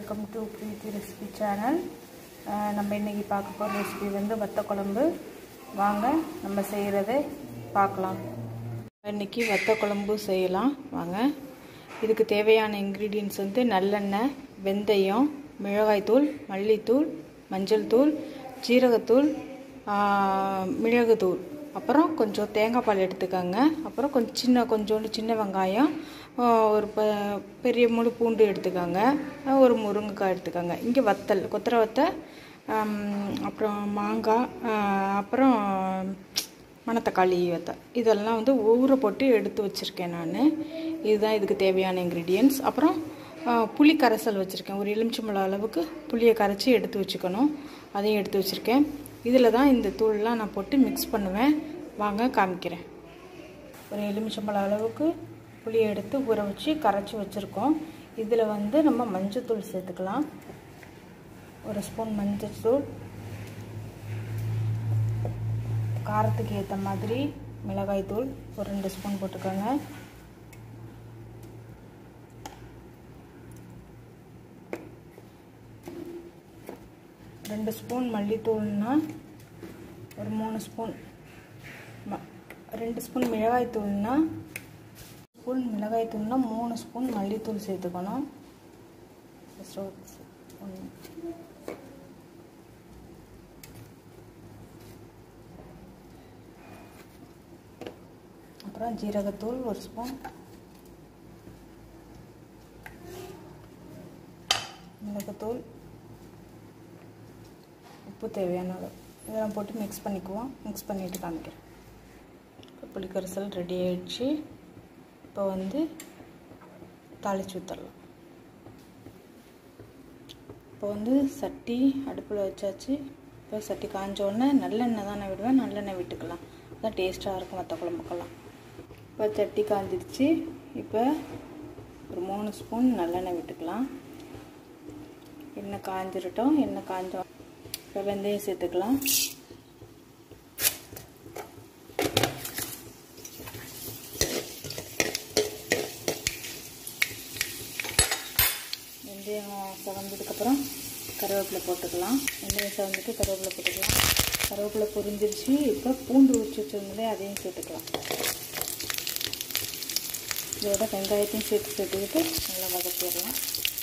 welcome to Preethi recipe channel நம்ம இன்றைக்கி பார்க்க போகிற ரெசிபி வந்து வத்த குழம்பு வாங்க நம்ம செய்கிறதை பார்க்கலாம் இன்றைக்கி வத்த குழம்பு செய்யலாம் வாங்க இதுக்கு தேவையான இன்க்ரீடியன்ஸ் வந்து நல்லெண்ணெய் வெந்தயம் மிளகாய்த்தூள் மல்லித்தூள் மஞ்சள் தூள் ஜீரகத்தூள் மிளகுத்தூள் அப்புறம் கொஞ்சம் தேங்காய் பால் எடுத்துக்கோங்க அப்புறம் கொஞ்சம் சின்ன கொஞ்சோண்டு சின்ன வெங்காயம் ஒரு ப பெரிய முழு பூண்டு எடுத்துக்கோங்க ஒரு முருங்கைக்காய் எடுத்துக்கோங்க இங்கே வத்தல் கொத்தரை வத்தை அப்புறம் மாங்காய் அப்புறம் மணத்தக்காளி வத்தை இதெல்லாம் வந்து ஊற போட்டு எடுத்து வச்சுருக்கேன் நான் இதுதான் இதுக்கு தேவையான இன்க்ரீடியன்ஸ் அப்புறம் புளி கரைசல் வச்சுருக்கேன் ஒரு எலுமிச்சம்பழம் அளவுக்கு புளியை கரைச்சி எடுத்து வச்சுக்கணும் அதையும் எடுத்து வச்சுருக்கேன் இதில் தான் இந்த தூள்லாம் நான் போட்டு மிக்ஸ் பண்ணுவேன் வாங்க காமிக்கிறேன் ஒரு எலுமிச்சம்பழம் அளவுக்கு புளியை எடுத்து ஊற வச்சு கரைச்சி வச்சுருக்கோம் இதில் வந்து நம்ம மஞ்சத்தூள் சேர்த்துக்கலாம் ஒரு ஸ்பூன் மஞ்சத்தூள் காரத்துக்கு ஏற்ற மாதிரி மிளகாய் தூள் ஒரு ரெண்டு ஸ்பூன் போட்டுக்கோங்க ரெண்டு ஸ்பூன் மல்லித்தூள்னா ஒரு மூணு ஸ்பூன் ம ரெண்டு ஸ்பூன் மிளகாய் தூள்னா ஸ்பூன் மிளகாய் தூள்னா மூணு ஸ்பூன் மல்லித்தூள் சேர்த்துக்கணும் அப்புறம் ஜீரகத்தூள் ஒரு ஸ்பூன் மிளகுத்தூள் உப்பு தேவையான அளவு இதெல்லாம் போட்டு மிக்ஸ் பண்ணிக்குவோம் மிக்ஸ் பண்ணிவிட்டு காமிக்கிறேன் இப்போ புளிக்கரிசல் ரெடி ஆயிடுச்சு இப்போ வந்து தாளித்து ஊற்றலாம் இப்போ வந்து சட்டி அடுப்பில் வச்சாச்சு இப்போ சட்டி காஞ்சோடனே நல்லெண்ணெய் தான் நான் விடுவேன் நல்லெண்ணெய் விட்டுக்கலாம் அதான் டேஸ்ட்டாக இருக்கும் மற்ற குழம்புக்கெல்லாம் இப்போ சட்டி காஞ்சிடுச்சு இப்போ ஒரு மூணு ஸ்பூன் நல்லெண்ணெய் விட்டுக்கலாம் எண்ணெய் காஞ்சிரட்டும் எண்ணெய் காஞ்சோம் இப்போ வெந்தயம் சேர்த்துக்கலாம் வெந்தயம் செவந்ததுக்கப்புறம் கருவேப்பிலை போட்டுக்கலாம் வெந்தயம் செவந்துட்டு கருவேப்பிலை போட்டுக்கலாம் கருவேப்பிலை பொரிஞ்சிருச்சு இப்போ பூண்டு உரிச்சு வச்சுருந்ததே அதையும் சேர்த்துக்கலாம் இதோட வெங்காயத்தையும் சேர்த்து சேர்த்துக்கிட்டு நல்லா வதக்கிடலாம்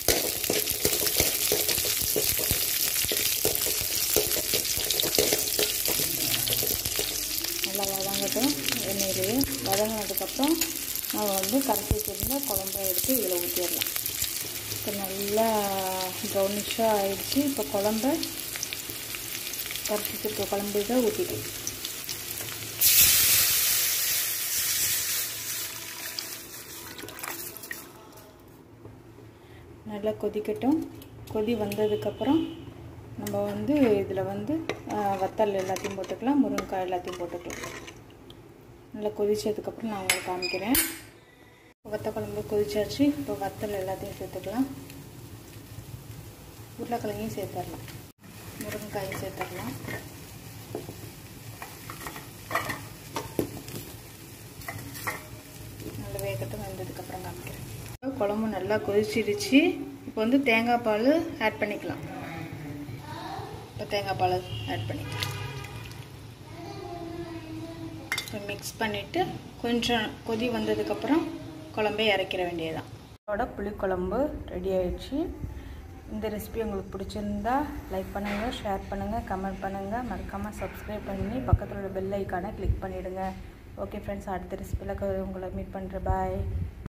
நல்லா வதங்கட்டும் எண்ணெயிலேயே வதங்கினதுக்கப்புறம் நம்ம வந்து கரைச்சி வச்சுருந்தா குழம்ப எடுத்து இதில் ஊற்றிடலாம் இப்போ நல்லா ப்ரௌனிஷாக ஆயிடுச்சு இப்போ குழம்ப கரைச்சி வச்சுருக்க குழம்பு இதை ஊற்றிட்டு நல்லா கொதிக்கட்டும் கொதி வந்ததுக்கப்புறம் நம்ம வந்து இதில் வந்து வத்தல் எல்லாத்தையும் போட்டுக்கலாம் முருங்கைக்காய் எல்லாத்தையும் போட்டுக்கலாம் நல்லா கொதிச்சதுக்கப்புறம் நான் உங்களுக்கு காமிக்கிறேன் வத்த குழம்பு கொதிச்சாச்சு இப்போ வத்தல் எல்லாத்தையும் சேர்த்துக்கலாம் உருளைக்கிழங்கையும் சேர்த்துடலாம் முருங்கைக்காயும் சேர்த்துடலாம் நல்லா வேகட்டும் வந்ததுக்கப்புறம் காமிக்கிறேன் குழம்பு நல்லா கொதிச்சிடுச்சு இப்போ வந்து தேங்காய் பால் ஆட் பண்ணிக்கலாம் இப்போ தேங்காய் பால் ஆட் பண்ணிக்கலாம் இப்போ மிக்ஸ் பண்ணிவிட்டு கொஞ்சம் கொதி வந்ததுக்கப்புறம் குழம்பே இறக்கிற வேண்டியதுதான் அதோட புளிக்குழம்பு ரெடி ஆயிடுச்சு இந்த ரெசிபி உங்களுக்கு பிடிச்சிருந்தா லைக் பண்ணுங்கள் ஷேர் பண்ணுங்கள் கமெண்ட் பண்ணுங்கள் மறக்காமல் சப்ஸ்கிரைப் பண்ணி பக்கத்தில் உள்ள பெல் ஐக்கானை கிளிக் பண்ணிவிடுங்க ஓகே ஃப்ரெண்ட்ஸ் அடுத்த ரெசிபியில் உங்களை மீட் பண்ணுறேன் பாய்